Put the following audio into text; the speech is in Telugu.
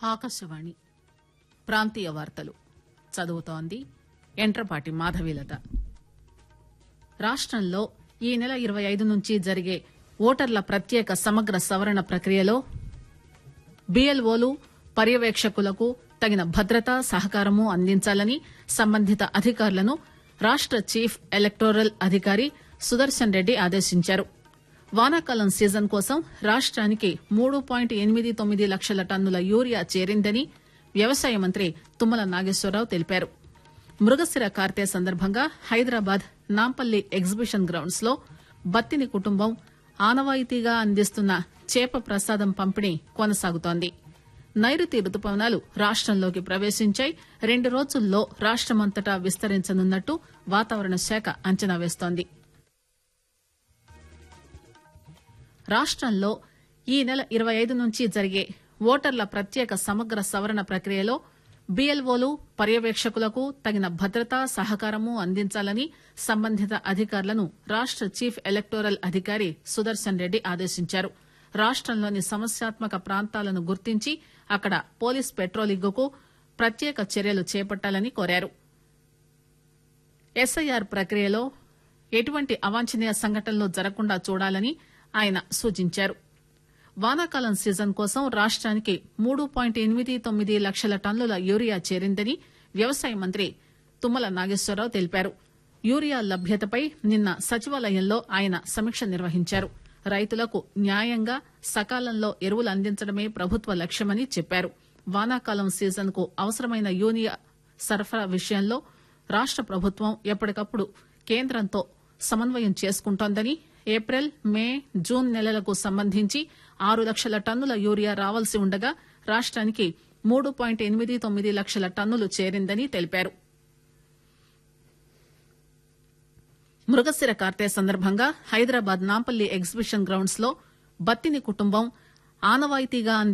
ఆకాశవాణి ప్రాంతీయ వార్తలు చదువుతోంది ఎంట్రపాటి మాధవీలత రాష్టంలో ఈ నెల ఇరవై ఐదు నుంచి జరిగే ఓటర్ల ప్రత్యేక సమగ్ర సవరణ ప్రక్రియలో బీఎల్ఓలు పర్యవేక్షకులకు తగిన భద్రత సహకారము అందించాలని సంబంధిత అధికారులను రాష్ట చీఫ్ ఎలక్టోరల్ అధికారి సుదర్శన్ రెడ్డి ఆదేశించారు వానాకాలం సీజన్ కోసం రాష్టానికి మూడు పాయింట్ ఎనిమిది తొమ్మిది లక్షల టన్నుల యూరియా చేరిందని వ్యవసాయ మంత్రి తుమ్మల నాగేశ్వరరావు తెలిపారు మృగశిర కార్తె సందర్భంగా హైదరాబాద్ నాంపల్లి ఎగ్జిబిషన్ గ్రౌండ్స్ లో బత్తిని కుటుంబం ఆనవాయితీగా అందిస్తున్న చేప ప్రసాదం పంపిణీ కొనసాగుతోంది నైరుతి రుతుపవనాలు రాష్టంలోకి ప్రవేశించాయి రెండు రోజుల్లో రాష్టమంతటా విస్తరించనున్నట్టు వాతావరణ శాఖ అంచనా వేస్తోంది రాష్టంలో ఈ నెల ఇరవై ఐదు నుంచి జరిగే ఓటర్ల ప్రత్యేక సమగ్ర సవరణ ప్రక్రియలో బీఎల్ఓలు పర్యవేక్షకులకు తగిన భద్రత సహకారము అందించాలని సంబంధిత అధికారులను రాష్ట చీఫ్ ఎలక్టోరల్ అధికారి సుదర్శన్ రెడ్డి ఆదేశించారు రాష్టంలోని సమస్యాత్మక ప్రాంతాలను గుర్తించి అక్కడ పోలీస్ పెట్రోలింగుకు ప్రత్యేక చర్యలు చేపట్టాలని కోరారు ఎస్ఐఆర్ ప్రక్రియలో ఎటువంటి అవాంఛనీయ సంఘటనలు జరగకుండా చూడాలని ఆయన సూచించారు వానాకాలం సీజన్ కోసం రాష్టానికి మూడు పాయింట్ ఎనిమిది తొమ్మిది లక్షల టన్నుల యూరియా చేరిందని వ్యవసాయ మంత్రి తుమ్మల నాగేశ్వరరావు తెలిపారు యూరియా లభ్యతపై నిన్న సచివాలయంలో ఆయన సమీక్ష నిర్వహించారు రైతులకు న్యాయంగా సకాలంలో ఎరువులు అందించడమే ప్రభుత్వ లక్ష్యమని చెప్పారు వానాకాలం సీజన్ కు అవసరమైన యూరియా సరఫరా విషయంలో రాష్ట ప్రభుత్వం ఎప్పటికప్పుడు కేంద్రంతో సమన్వయం చేసుకుంటోందని ఏప్రిల్ మే జూన్ నెలలకు సంబంధించి ఆరు లక్షల టన్నుల యూరియా రావాల్సి ఉండగా రాష్టానికి మూడు పాయింట్ ఎనిమిది తొమ్మిది లక్షల టన్నులు చేరిందని తెలిపారు మృగశిర కార్తె సందర్భంగా హైదరాబాద్ నాంపల్లి ఎగ్జిబిషన్ గ్రౌండ్స్ లో బత్తిని కుటుంబం ఆనవాయితీగా